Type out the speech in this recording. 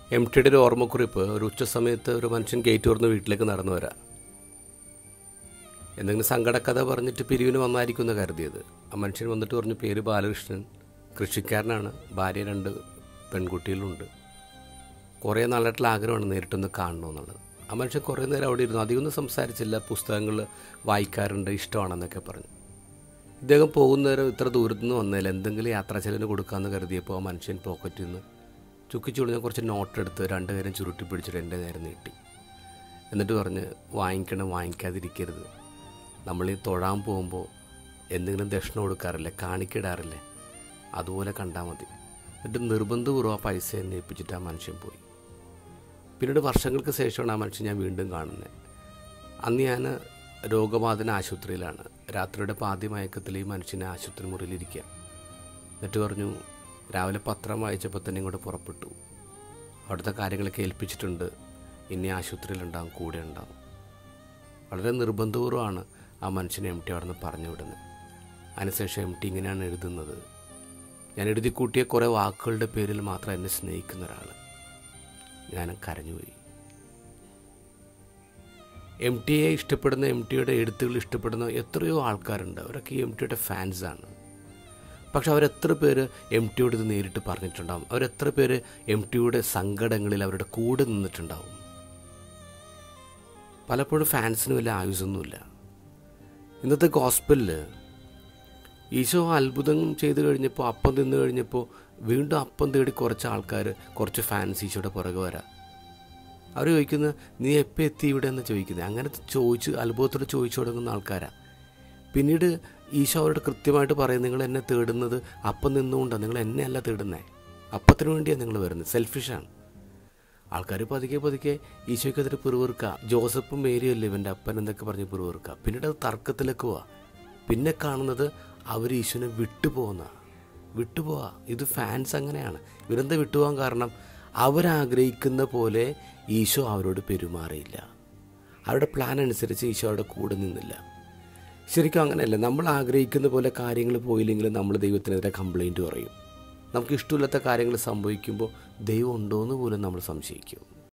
M ടിയുടെ ഒരു ഓർമ്മക്കുറിപ്പ് ഒരു ഉച്ച സമയത്ത് ഒരു മനുഷ്യൻ ഗേറ്റ് തുറന്ന് വീട്ടിലേക്ക് നടന്നു വരാം എന്തെങ്കിലും സങ്കടക്കഥ പറഞ്ഞിട്ട് പിരിവിന് വന്നായിരിക്കും എന്ന് കരുതിയത് ആ മനുഷ്യൻ വന്നിട്ട് പറഞ്ഞു പേര് ബാലകൃഷ്ണൻ കൃഷിക്കാരനാണ് ഭാര്യ രണ്ട് പെൺകുട്ടികളുണ്ട് കുറേ നാളായിട്ടുള്ള ആഗ്രഹമാണ് നേരിട്ടൊന്ന് കാണണമെന്നുള്ളത് ആ മനുഷ്യൻ കുറേ നേരം അവിടെ ഇരുന്നു അധികമൊന്നും സംസാരിച്ചില്ല പുസ്തകങ്ങൾ വായിക്കാറുണ്ട് ഇഷ്ടമാണെന്നൊക്കെ പറഞ്ഞു ഇദ്ദേഹം പോകുന്നേരം ഇത്ര ദൂരത്തു നിന്ന് വന്നതിൽ എന്തെങ്കിലും യാത്രാ ചെലവിന് കൊടുക്കാമെന്ന് കരുതിയപ്പോൾ ആ മനുഷ്യൻ പോക്കറ്റിൽ നിന്ന് ചുക്കിച്ചു കൊടുത്ത് കുറച്ച് നോട്ട് എടുത്ത് രണ്ട് പേരും ചുരുട്ടി പിടിച്ചിട്ട് എൻ്റെ നേരെ നീട്ടി എന്നിട്ട് പറഞ്ഞ് വാങ്ങിക്കണം വാങ്ങിക്കാതിരിക്കരുത് നമ്മൾ ഈ തൊഴാൻ പോകുമ്പോൾ എന്തെങ്കിലും ദക്ഷിണ കൊടുക്കാറില്ലേ കാണിക്കിടാറില്ലേ അതുപോലെ കണ്ടാൽ മതി എന്നിട്ട് നിർബന്ധപൂർവ്വം ആ പൈസ എന്നെ ഏൽപ്പിച്ചിട്ട് ആ മനുഷ്യൻ പോയി പിന്നീട് വർഷങ്ങൾക്ക് ശേഷമാണ് ആ മനുഷ്യൻ ഞാൻ വീണ്ടും കാണുന്നത് അന്ന് ഞാൻ രോഗബാധന ആശുപത്രിയിലാണ് രാത്രിയുടെ പാതിമയക്കത്തിൽ ഈ മനുഷ്യനെ ആശുപത്രി മുറിയിലിരിക്കുക എന്നിട്ട് പറഞ്ഞു രാവിലെ പത്രം വായിച്ചപ്പോൾ തന്നെ ഇങ്ങോട്ട് പുറപ്പെട്ടു അവിടുത്തെ കാര്യങ്ങളൊക്കെ ഏൽപ്പിച്ചിട്ടുണ്ട് ഇനി ആശുപത്രിയിലുണ്ടാവും കൂടെ ഉണ്ടാവും വളരെ നിർബന്ധപൂർവ്വമാണ് ആ മനുഷ്യനെ എം ടി അവിടെ നിന്ന് പറഞ്ഞു വിടുന്നത് അതിനുശേഷം എം ടി ഇങ്ങനെയാണ് എഴുതുന്നത് ഞാൻ എഴുതി കൂട്ടിയ കുറേ വാക്കുകളുടെ പേരിൽ മാത്രം എന്നെ സ്നേഹിക്കുന്ന ഒരാൾ ഞാൻ കരഞ്ഞുപോയി എം ടിയെ ഇഷ്ടപ്പെടുന്ന എം ടിയുടെ എഴുത്തുകൾ ഇഷ്ടപ്പെടുന്ന എത്രയോ ആൾക്കാരുണ്ട് അവരൊക്കെ ഈ എം ടിയുടെ ഫാൻസാണ് പക്ഷെ അവരെത്ര പേര് എം ടിയോട് ഇത് നേരിട്ട് പറഞ്ഞിട്ടുണ്ടാവും അവരെത്ര പേര് എം ടിയുടെ സങ്കടങ്ങളിൽ അവരുടെ കൂടെ നിന്നിട്ടുണ്ടാവും പലപ്പോഴും ഫാൻസിന് വലിയ ആയുസൊന്നുമില്ല ഇന്നത്തെ ഗോസ്പലിൽ ഈശോ അത്ഭുതം ചെയ്ത് കഴിഞ്ഞപ്പോൾ അപ്പം തിന്നു കഴിഞ്ഞപ്പോൾ വീണ്ടും അപ്പം തേടി കുറച്ച് ആൾക്കാർ കുറച്ച് ഫാൻസ് ഈശോയുടെ പുറകെ വരാം അവർ ചോദിക്കുന്നത് നീ എപ്പോൾ എത്തി ഇവിടെ എന്ന് ചോദിക്കുന്നത് അങ്ങനെ ചോദിച്ച് അത്ഭുതത്തോടെ ചോദിച്ചു തുടങ്ങുന്ന ആൾക്കാരാണ് പിന്നീട് ഈശോ അവരോട് കൃത്യമായിട്ട് പറയും നിങ്ങൾ എന്നെ തേടുന്നത് അപ്പം നിന്നുകൊണ്ടാണ് നിങ്ങൾ എന്നെ അല്ല തേടുന്നത് അപ്പത്തിന് വേണ്ടിയാണ് നിങ്ങൾ വരുന്നത് സെൽഫിഷാണ് ആൾക്കാർ പതുക്കെ പതുക്കെ ഈശോയ്ക്കെതിരെ പിറുവിറുക്കുക ജോസഫും മേരിയും അല്ലേ ഇവൻ്റെ അപ്പൻ എന്നൊക്കെ പറഞ്ഞ് പിറുവിറുക്കുക പിന്നീട് അത് തർക്കത്തിലേക്ക് പോവാ പിന്നെ കാണുന്നത് അവർ ഈശോനെ വിട്ടുപോകുന്ന വിട്ടുപോവാ ഇത് ഫാൻസ് അങ്ങനെയാണ് ഇവരെന്താ വിട്ടുപോകാൻ കാരണം അവരാഗ്രഹിക്കുന്ന പോലെ ഈശോ അവരോട് പെരുമാറിയില്ല അവരുടെ പ്ലാൻ അനുസരിച്ച് ഈശോ അവരുടെ കൂടെ നിന്നില്ല ശരിക്കും അങ്ങനെയല്ല നമ്മൾ ആഗ്രഹിക്കുന്ന പോലെ കാര്യങ്ങൾ പോയില്ലെങ്കിൽ നമ്മൾ ദൈവത്തിനെതിരെ കംപ്ലൈൻറ്റ് പറയും നമുക്ക് ഇഷ്ടമില്ലാത്ത കാര്യങ്ങൾ സംഭവിക്കുമ്പോൾ ദൈവം ഉണ്ടോ എന്ന് പോലും നമ്മൾ സംശയിക്കും